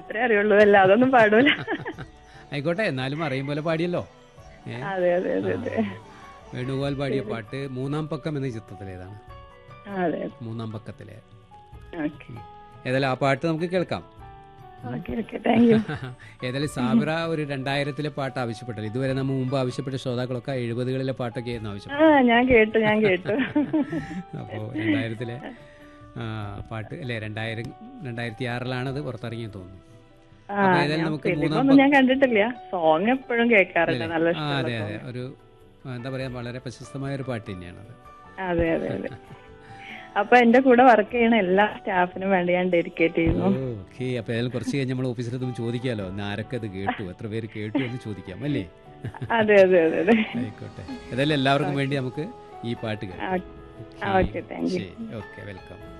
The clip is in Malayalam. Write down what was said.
അത്രേ അറിയുള്ളൂ അല്ല അതൊന്നും പാടൂല ആയിക്കോട്ടെ എന്നാലും അറിയും പോലെ പാടിയല്ലോ ഏ അതെ അതെ അതെ അതെ വേണുഗോപാൽ പാടിയ പാട്ട് മൂന്നാം പക്കം എന്ന ചിത്രത്തിലേതാണ് അതെ മൂന്നാം പക്കത്തിലെ ഓക്കെ ഏതായാലും ആ പാട്ട് നമുക്ക് കേൾക്കാം ഓക്കെ ഓക്കെ താങ്ക് യു ഏതായാലും സാബിറ ഒരു രണ്ടായിരത്തിലെ പാട്ട് ആവശ്യപ്പെട്ടല്ലോ ഇതുവരെ നമ്മൾ മുമ്പ് ആവശ്യപ്പെട്ട ശ്രോതാക്കളൊക്കെ എഴുപതുകളിലെ പാട്ടൊക്കെ ആയിരുന്നു ആവശ്യം ആ ഞാൻ കേട്ടു ഞാൻ കേട്ടു അപ്പോൾ രണ്ടായിരത്തിലെ ആ, പാട്ട് അല്ലേ രണ്ടായിരം രണ്ടായിരത്തി ആറിലാണ് അത് പുറത്തിറങ്ങിയെന്ന് തോന്നുന്നു ആ അപ്പൊ ഏതായാലും ഞാൻ നമുക്ക് ഫിലിം മൂന്നാം ഒന്നും ഞാൻ കണ്ടിട്ടില്ല സോങ് എപ്പോഴും കേൾക്കാറുണ്ട് നല്ല ആ അതെ ഇഷ്ടമുള്ള അതെ ഒരു ആ, എന്താ പറയാ വളരെ പ്രശസ്തമായ ഒരു പാട്ട് തന്നെയാണത് അതെ അതെ അതെ അപ്പൊ എന്റെ കൂടെ വർക്ക് ചെയ്യണ എല്ലാ സ്റ്റാഫിനും വേണ്ടി ഞാൻ ഡെഡിക്കേറ്റ് ചെയ്യുന്നു ഓക്കെ അപ്പൊ ഏതായാലും കുറച്ച് കഴിഞ്ഞ് നമ്മൾ ഓഫീസിലെത്തും ചോദിക്കാലോ ഇന്ന് ആരൊക്കെ ഇത് കേട്ടു എത്ര പേര് കേട്ടു എന്ന് ചോദിക്കാം അല്ലേ അതെ അതെ അതെ അതെ ആയിക്കോട്ടെ ഏതായാലും എല്ലാവർക്കും വേണ്ടി നമുക്ക് ഈ പാട്ട് കേൾക്കാം ആ, ഓക്കെ താങ്ക് യു ശരി ഓക്കെ വെൽക്കം